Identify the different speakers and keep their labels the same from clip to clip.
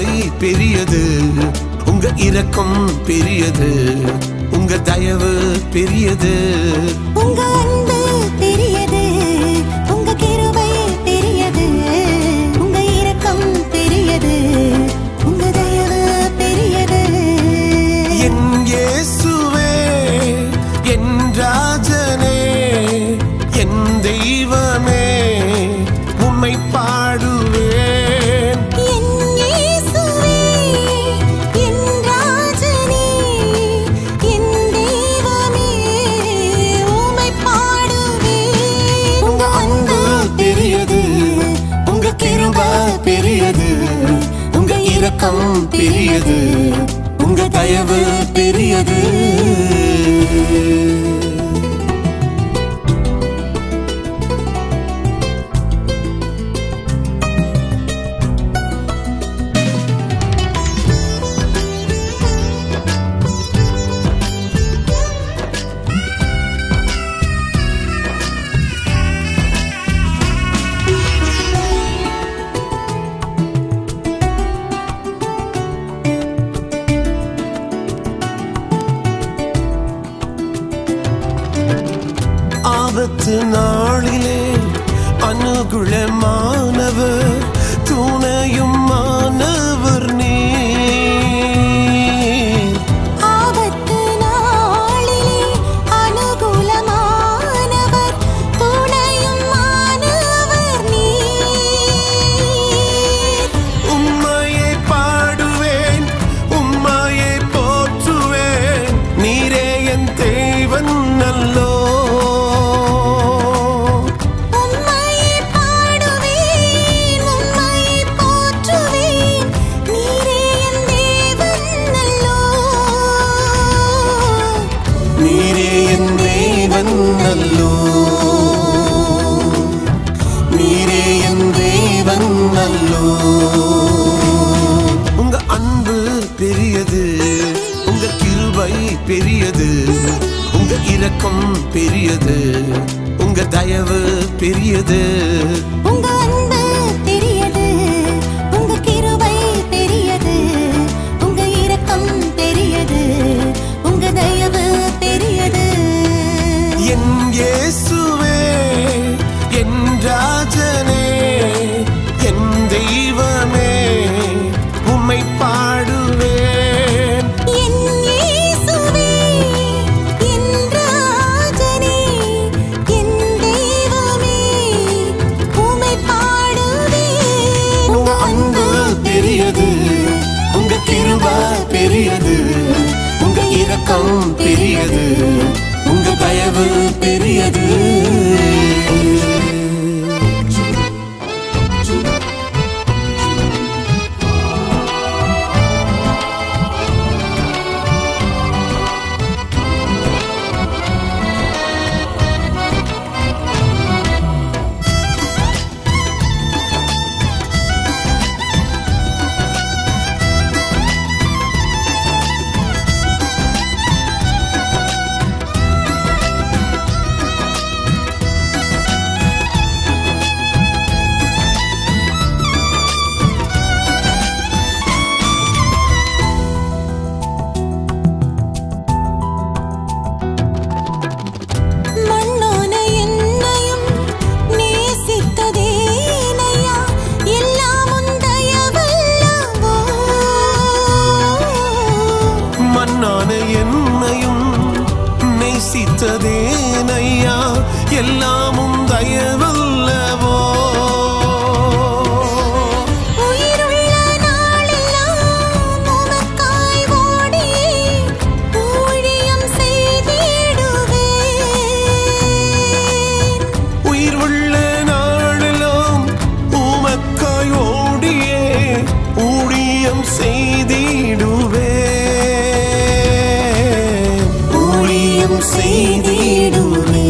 Speaker 1: கிருபை பெரியது உங்க இரக்கம் பெரியது உங்க தயவு பெரியது
Speaker 2: உங்க அன்பு பெரியது உங்க கிருபை பெரியது உங்க இரக்கம் பெரியது உங்க தயவு பெரியது
Speaker 1: என் இயேசுவே என் ராஜனே என் தெய்வமே உம்மை பாடுவேன்
Speaker 2: என் இயேசுவே என் ராஜனே என் தெய்வமே உம்மை பாடுவேன்
Speaker 1: உங்க அன்பு பெரியது உங்க கிருபை பெரியது உங்க இரக்கம் பெரியது உங்க தயவு பெரியது ஆபத்து நாளிலே அனுகுலமானவர் துணையும் மாணவர் நீ
Speaker 2: ஆபத்து நாளிலே அனுகூலமானவர் துணையும் மாணவர் நீர்
Speaker 1: உம்மையை பாடுவேன் உம்மையை போற்றுவேன் நீரே என் தேவன் நல்லோ
Speaker 2: உம்மையே பாடுவேன் உம்மையே போற்றுவேன் நீரே என் தேவன் நல்லோ
Speaker 1: நீரே என் தேவன் நல்லோ நீரே என் தேவன் நல்லோ உங்க அன்பு பெரியது உங்க கிருபை பெரியது உங்க இரக்கம் பெரியது உங்க தயவு பெரியது
Speaker 2: உங்க அன்பு பெரியது உங்க கிருபை பெரியது உங்க இரக்கம் பெரியது உங்க தயவு பெரியது
Speaker 1: என் இயேசுவே என் ராஜனே என் தெய்வமே உம்மை பாடுவேன்
Speaker 2: என் இயேசுவே என் ராஜனே என் தெய்வமே உம்மை பாடுவேன்
Speaker 1: உங்க அன்பு பெரியது உங்க கிருபை பெரியது உங்க இரக்கம் பெரியது உங்க தயவு பெரியது
Speaker 2: மண்ணோன என்னையும் நேசித்ததேனையா எல்லாம் உன் தயவல்லவோ
Speaker 1: மண்ணான என்னையும் நேசித்ததேனையா எல்லாமும் தயவல்லவோ
Speaker 2: உயிருள்ள நாளெல்லாம் உமக்காய் ஓடி ஊழியம் செய்திடுவேன்
Speaker 1: உயிர் உள்ள நாளெல்லாம் உமக்காய் ஓடியே ஊழியம் செய்திடுவே ஊழியம் செய்திடுவே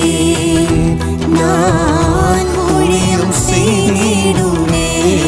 Speaker 1: நான் ஊழியம் செய்திடுவே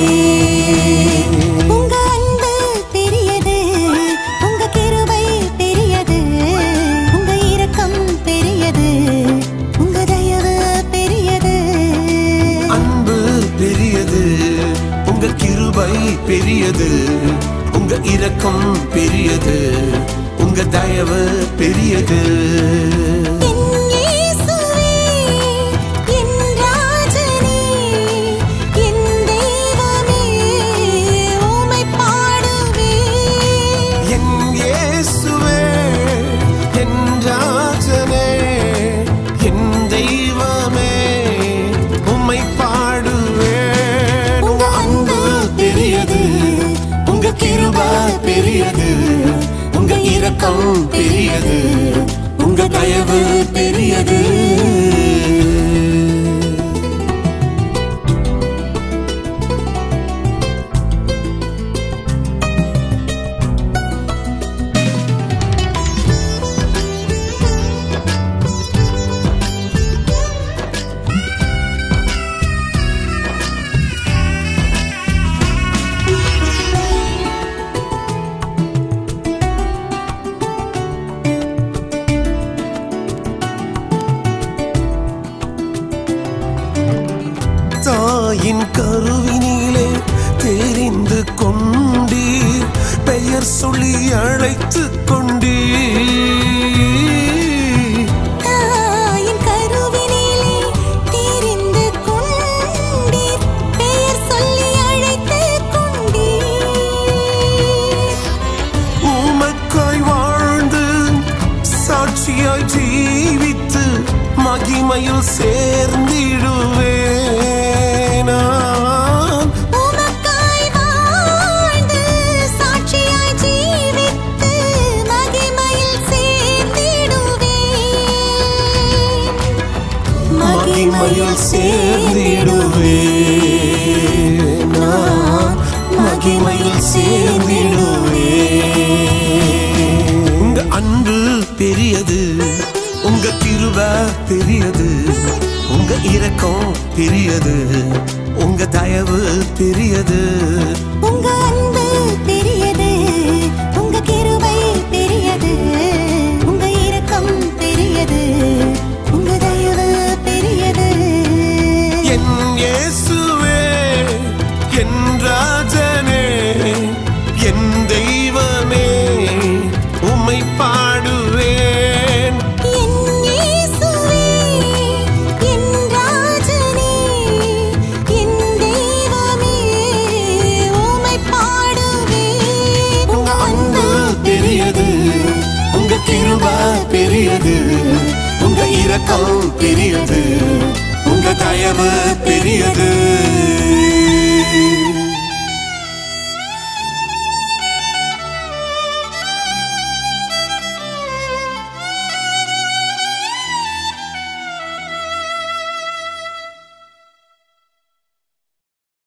Speaker 2: உங்க அன்பு பெரியது உங்க கிருபை பெரியது உங்க இரக்கம் பெரியது உங்க தயவு பெரியது
Speaker 1: அன்பு பெரியது உங்க கிருபை கிருபை பெரியது உங்க இரக்கம் பெரியது உங்க தயவு பெரியது
Speaker 2: என் இயேசுவே என் ராஜனே என் தெய்வமே உம்மை பாடுவேன்
Speaker 1: என் இயேசுவே என் ராஜனே என் தெய்வமே உம்மை பாடுவேன் உங்க அன்பு பெரியது உங்க கிருபை பெரியது உங்க இரக்கம் பெரியது உங்க தயவு பெரியது தாயின் கருவினிலே தெரிந்து கொண்டீர் பெயர் சொல்லி அழைத்து கொண்டீர்
Speaker 2: தாயின் கருவினிலே தெரிந்து கொண்டீர் பெயர் சொல்லி அழைத்துக் கொண்டீர்
Speaker 1: உமக்காய் வாழ்ந்து சாட்சியாய் ஜீவித்து மகிமையில் சேர்ந்திடுவேன் நான்.
Speaker 2: உமக்காய் வாழ்ந்து சாட்சியாய் ஜீவித்து மகிமையில் சேர்ந்திடுவேன்
Speaker 1: மகிமையில் சேர்ந்திடுவேன் நான். மகிமையில் சேர்ந்திடுவேன் உங்க அன்பு பெரியது உங்க கிருப பெரியது உங்க இரக்கம் பெரியது உங்க தயவு பெரியது
Speaker 2: உங்க அன்பு பெரியது உங்க கிருபை பெரியது உங்க இரக்கம் பெரியது உங்க தயவு பெரியது
Speaker 1: என் இயேசுவே என் ராஜனே என் தெய்வமே உம்மை பாடுவேன்
Speaker 2: என் இயேசுவே என் ராஜனே என் தெய்வமே உம்மை பாடுவேன்
Speaker 1: உங்க அன்பு பெரியது உங்க கிருபை பெரியது உங்க இரக்கம் பெரியது உங்க தயவு பெரியது